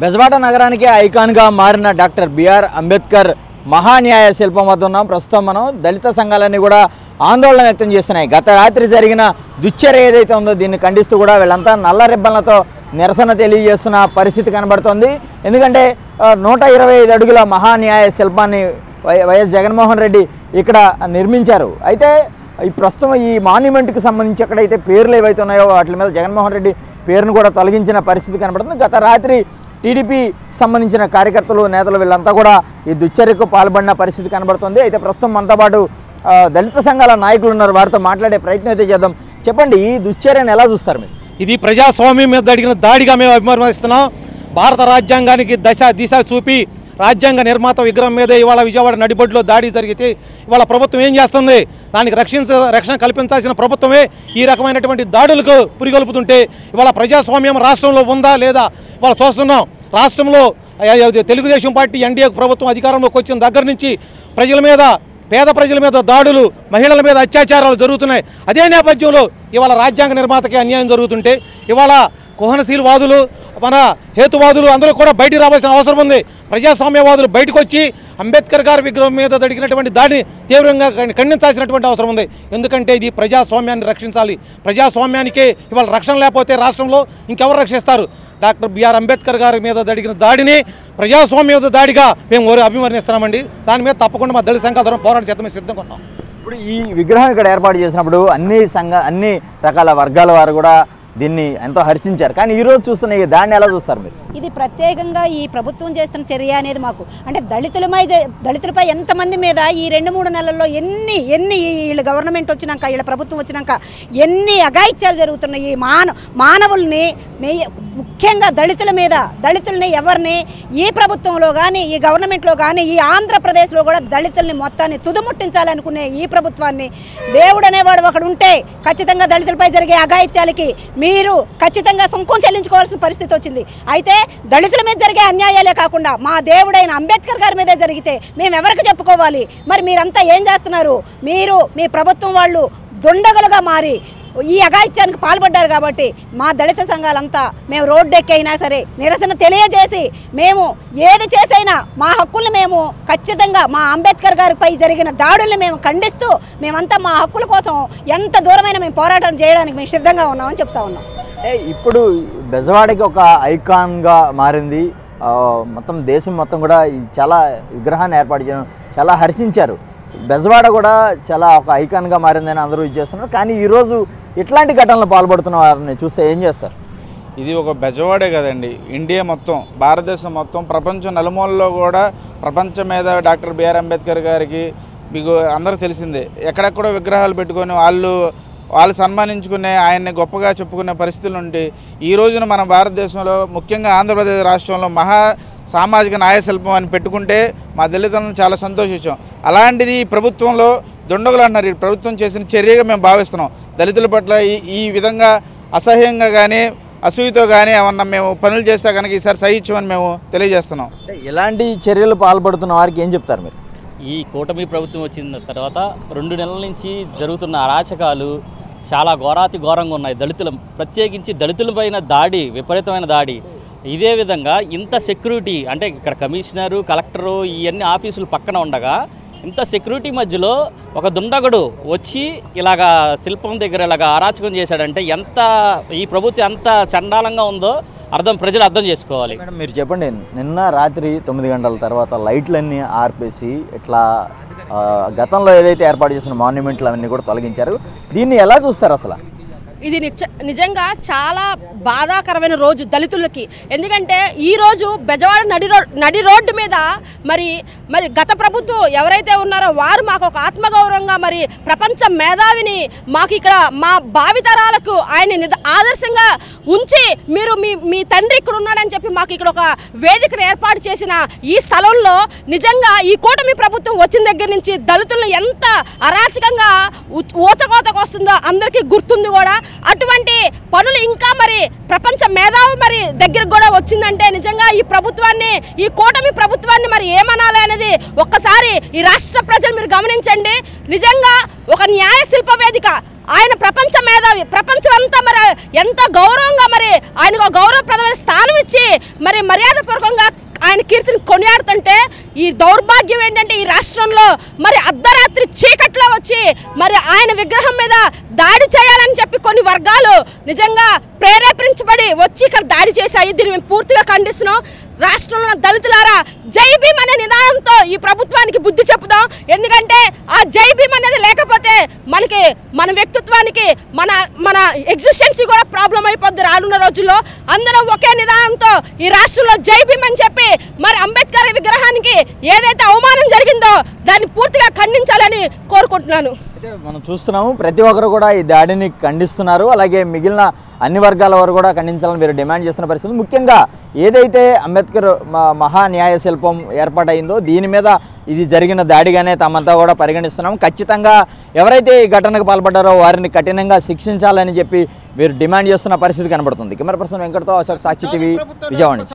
బెజవాడ నగరానికి ఐకాన్గా మారిన doctor BR Ambedkar మహాన్యాయ శిల్పం వద్ద ఉన్నాం ప్రస్తుతం మనం దళిత సంఘాలన్నీ కూడా ఆందోళన వ్యక్తం చేస్తున్నాయి గత రాత్రి జరిగిన దుశ్చర్య ఏదైతే ఉందో దీన్ని ఖండిస్తూ కూడా వీళ్ళంతా నల్ల రిబ్బన్లతో నిరసన తెలియజేస్తున్న పరిస్థితి కనబడుతోంది ఎందుకంటే ఆ, నూట ఇరవై ఐదు అడుగుల మహాన్యాయ శిల్పాన్ని వై- వైఎస్ జగన్మోహన్ రెడ్డి ఇక్కడ నిర్మించారు అయితే ఈ ప్రస్తుతం ఈ మాన్యుమెంట్కి సంబంధించి ఎక్కడైతే పేర్లు ఏవైతే ఉన్నాయో వాటి మీద జగన్మోహన్ రెడ్డి పేరును కూడా తొలగించిన పరిస్థితి కనబడుతుంది గత రాత్రి టీడీపీ సంబంధించిన కార్యకర్తలు నేతలు వీళ్ళంతా కూడా ఈ దుశ్చర్యకు పాల్పడిన పరిస్థితి కనబడుతుంది అయితే ప్రస్తుతం మనతో పాటు ఆ, దళిత సంఘాల నాయకులు ఉన్నారు వారితో మాట్లాడే ప్రయత్నం అయితే చేద్దాం చెప్పండి ఈ దుశ్చర్యను ఎలా చూస్తారు మీరు ఇది ప్రజాస్వామ్యం మీద జరిగిన దాడిగా మేము అభివర్ణిస్తున్నాం భారత రాజ్యాంగానికి దశ దిశ చూపి రాజ్యాంగ నిర్మాత విగ్రహం మీద ఇవాళ విజయవాడ నడిబొడ్డులో దాడి జరిగితే ఇవాళ ప్రభుత్వం ఏం చేస్తుంది దానికి రక్షించ రక్షణ కల్పించాల్సిన ప్రభుత్వమే ఈ రకమైనటువంటి దాడులకు పురిగొల్పుతుంటే ఇవాళ ప్రజాస్వామ్యం రాష్ట్రంలో ఉందా లేదా ఇవాళ చూస్తున్నాం రాష్ట్రంలో ఆ, ఆ, తెలుగుదేశం పార్టీ ఎన్డీఏ ప్రభుత్వం అధికారంలోకి వచ్చిన దగ్గర నుంచి ప్రజల మీద పేద ప్రజల మీద దాడులు మహిళల మీద అత్యాచారాలు జరుగుతున్నాయి అదే నేపథ్యంలో ఇవాళ రాజ్యాంగ నిర్మాతకి అన్యాయం జరుగుతుంటే ఇవాళ కుహనశీల వాదులు మన హేతువాదులు అందరూ కూడా బయటికి రావాల్సిన అవసరం ఉంది ప్రజాస్వామ్యవాదులు బయటకు వచ్చి అంబేద్కర్ గారి విగ్రహం మీద జరిగినటువంటి దాడిని తీవ్రంగా ఖండి- ఖండించాల్సినటువంటి అవసరం ఉంది ఎందుకంటే ఇది ప్రజాస్వామ్యాన్ని రక్షించాలి ప్రజాస్వామ్యానికే ఇవాళ రక్షణ లేకపోతే రాష్ట్రంలో ఇంకెవరు రక్షిస్తారు డాక్టర్ బిఆర్ అంబేద్కర్ గారి మీద జరిగిన దాడిని ప్రజాస్వామ్య దాడిగా మేము ఓరి- అభివర్ణిస్తున్నామండి దాని మీద తప్పకుండా మా దళిత సంఘాల తరఫున పోరాట చేత మేము సిద్ధంగా ఉన్నాం ఇప్పుడు ఈ విగ్రహం ఇక్కడ ఏర్పాటు చేసినప్పుడు అన్ని సంఘ అన్ని రకాల వర్గాల వారు కూడా దీన్ని ఎంతో హర్షించారు కానీ ఈ రోజు చూస్తున్న ఈ దాన్ని ఎలా చూస్తారు మీరు ఇది ప్రత్యేకంగా ఈ ప్రభుత్వం చేస్తున్న చర్య అనేది మాకు అంటే దళితులపై జ- దళితులపై ఎంతమంది మీద ఈ రెండు మూడు నెలల్లో ఎన్ని ఎన్ని ఈ- వీళ్ళ గవర్నమెంట్ వచ్చినాక వీళ్ళ ప్రభుత్వం వచ్చినాక ఎన్ని అఘాయిత్యాలు జరుగుతున్నాయి ఈ మాన మానవుల్ని మే- ముఖ్యంగా దళితుల మీద దళితుల్ని ఎవరిని ఈ ప్రభుత్వంలో కానీ ఈ గవర్నమెంట్లో కానీ ఈ ఆంధ్రప్రదేశ్లో కూడా దళితుల్ని మొత్తాన్ని తుదముట్టించాలనుకునే ఈ ప్రభుత్వాన్ని దేవుడు అనేవాడు ఒకడు ఉంటే ఖచ్చితంగా దళితులపై జరిగే అఘాయిత్యాలకి మీరు ఖచ్చితంగా సుంకం చెల్లించుకోవాల్సిన పరిస్థితి వచ్చింది అయితే దళితుల మీద జరిగే అన్యాయాలే కాకుండా మా దేవుడైన అంబేద్కర్ గారి మీదే జరిగితే మేము ఎవరికి చెప్పుకోవాలి మరి మీరంతా ఏం చేస్తున్నారు మీరు మీ ప్రభుత్వం వాళ్ళు దుండగులుగా మారి ఈ అఘాయిత్యానికి పాల్పడ్డారు కాబట్టి మా దళిత సంఘాలంతా మేము రోడ్డెక్కైనా సరే నిరసన తెలియజేసి మేము ఏది చేసైనా మా హక్కుల్ని మేము ఖచ్చితంగా మా అంబేద్కర్ గారిపై జరిగిన దాడుల్ని మేము ఖండిస్తూ మేమంతా మా హక్కుల కోసం ఎంత దూరమైన మేము పోరాటం చేయడానికి మేము సిద్ధంగా ఉన్నామని చెప్తా ఉన్నాం అంటే ఇప్పుడు బెజవాడకి ఒక ఐకాన్గా మారింది ఆ, మొత్తం దేశం మొత్తం కూడా ఈ చాలా విగ్రహాన్ని ఏర్పాటు చేయడం చాలా హర్షించారు బెజవాడ కూడా చాలా ఒక ఐకాన్గా మారిందని అందరూ ఇది చేస్తున్నారు కానీ ఈరోజు ఇట్లాంటి ఘటనలు పాల్పడుతున్న వారిని చూస్తే ఏం చేస్తారు ఇది ఒక బెజవాడే కదండి ఇండియా మొత్తం భారతదేశం మొత్తం ప్రపంచం నలుమూలలో కూడా ప్రపంచం మీద డాక్టర్ బిఆర్ అంబేద్కర్ గారికి మీకు అందరికి తెలిసిందే ఎక్కడెక్కడో విగ్రహాలు పెట్టుకొని వాళ్ళు వాళ్ళు సన్మానించుకునే ఆయన్ని గొప్పగా చెప్పుకునే పరిస్థితులు ఉండి ఈ రోజున మన భారతదేశంలో ముఖ్యంగా ఆంధ్రప్రదేశ్ రాష్ట్రంలో మహా సామాజిక న్యాయ శిల్పం అని పెట్టుకుంటే మా దళితులను చాలా సంతోషించాం అలాంటిది ఈ ప్రభుత్వంలో దుండగులు అన్నారు ఈ ప్రభుత్వం చేసిన చర్యగా మేము భావిస్తున్నాం దళితుల పట్ల ఈ ఈ విధంగా అసహ్యంగా కానీ అసూయతో కానీ ఏమన్నా మేము పనులు చేస్తే కనుక ఈసారి సహించమని మేము తెలియజేస్తున్నాం అంటే ఇలాంటి చర్యలు పాల్పడుతున్న వారికి ఏం చెప్తారు మీరు ఈ కూటమి ప్రభుత్వం వచ్చిన తర్వాత రెండు నెలల నుంచి జరుగుతున్న అరాచకాలు చాలా ఘోరాతి ఘోరంగా ఉన్నాయి దళితుల ప్రత్యేకించి దళితులపైన దాడి విపరీతమైన దాడి ఇదే విధంగా ఇంత సెక్యూరిటీ అంటే ఇక్కడ కమిషనరు కలెక్టరు ఇవన్నీ ఆఫీసులు పక్కన ఉండగా ఇంత సెక్యూరిటీ మధ్యలో ఒక దుండగుడు వచ్చి ఇలాగా శిల్పం దగ్గర ఇలాగా అరాచకం చేశాడంటే ఎంత ఈ ప్రభుత్వం ఎంత చండాలంగా ఉందో అర్థం ప్రజలు అర్థం చేసుకోవాలి మేడం మీరు చెప్పండి నిన్న రాత్రి తొమ్మిది గంటల తర్వాత లైట్లన్నీ ఆర్పేసి ఇట్లా ఆ, గతంలో ఏదైతే ఏర్పాటు చేసిన మాన్యుమెంట్లు అవన్నీ కూడా తొలగించారు దీన్ని ఎలా చూస్తారు అసలు ఇది నిజ నిజంగా చాలా బాధాకరమైన రోజు దళితులకి ఎందుకంటే ఈ రోజు బెజవాడ నడి రో నడి రోడ్డు మీద మరి మరి గత ప్రభుత్వం ఎవరైతే ఉన్నారో వారు మాకు ఒక ఆత్మగౌరవంగా మరి ప్రపంచ మేధావిని మాకు ఇక్కడ మా భావితరాలకు ఆయన నిద ఆదర్శంగా ఉంచి మీరు మీ మీ తండ్రి ఇక్కడ ఉన్నాడని చెప్పి మాకు ఇక్కడ ఒక వేదికను ఏర్పాటు చేసిన ఈ స్థలంలో నిజంగా ఈ కూటమి ప్రభుత్వం వచ్చిన దగ్గర నుంచి దళితులను ఎంత అరాచకంగా ఉ- ఊచకోతకు వస్తుందో అందరికీ గుర్తుంది కూడా అటువంటి పనులు ఇంకా మరి ప్రపంచ మేధావి మరి దగ్గరకు కూడా వచ్చిందంటే నిజంగా ఈ ప్రభుత్వాన్ని ఈ కూటమి ప్రభుత్వాన్ని మరి ఏమనాలి అనేది ఒక్కసారి ఈ రాష్ట్ర ప్రజలు మీరు గమనించండి నిజంగా ఒక న్యాయ శిల్ప వేదిక ఆయన ప్రపంచ మేధావి ప్రపంచం అంతా మరి ఎంతో గౌరవంగా మరి ఆయనకు ఒక గౌరవప్రదమైన స్థానం ఇచ్చి మరి మర్యాదపూర్వకంగా ఆయన కీర్తిని కొనియాడుతుంటే ఈ దౌర్భాగ్యం ఏంటంటే ఈ రాష్ట్రంలో మరి అర్ధరాత్రి చీకట్లో వచ్చి మరి ఆయన విగ్రహం మీద దాడి చేయాలని చెప్పి కొన్ని వర్గాలు నిజంగా ప్రేరేపించబడి వచ్చి ఇక్కడ దాడి చేశాయి దీన్ని మేము పూర్తిగా ఖండిస్తున్నాం రాష్ట్రంలో ఉన్న దళితులారా జై భీమ్ అనే నినాదంతో ఈ ప్రభుత్వానికి బుద్ధి చెప్పుదాం ఎందుకంటే ఆ జై భీమ్ అనేది లేకపోతే మనకి మన వ్యక్తిత్వానికి మన మన ఎగ్జిస్టెన్సీ కూడా ప్రాబ్లం అయిపోద్ది రానున్న రోజుల్లో అందరం ఒకే నిదానంతో ఈ రాష్ట్రంలో జై భీమ్ అని చెప్పి మరి అంబేద్కర్ విగ్రహానికి ఏదైతే అవమానం జరిగిందో దాన్ని పూర్తిగా ఖండించాలని కోరుకుంటున్నాను అయితే మనం చూస్తున్నాము ప్రతి ఒక్కరు కూడా ఈ దాడిని ఖండిస్తున్నారు అలాగే మిగిలిన అన్ని వర్గాల వారు కూడా ఖండించాలని మీరు డిమాండ్ చేస్తున్న పరిస్థితి ముఖ్యంగా ఏదైతే అంబేద్కర్ మ- మహా న్యాయ శిల్పం ఏర్పాటైందో దీని మీద ఇది జరిగిన దాడిగానే తామంతా కూడా పరిగణిస్తున్నాం ఖచ్చితంగా ఎవరైతే ఈ ఘటనకు పాల్పడ్డారో వారిని కఠినంగా శిక్షించాలని చెప్పి మీరు డిమాండ్ చేస్తున్న పరిస్థితి కనబడుతుంది కెమెరా పర్సన్ వెంకటతో అశోక్ సాక్షి టీవీ విజయవాడ నుంచి.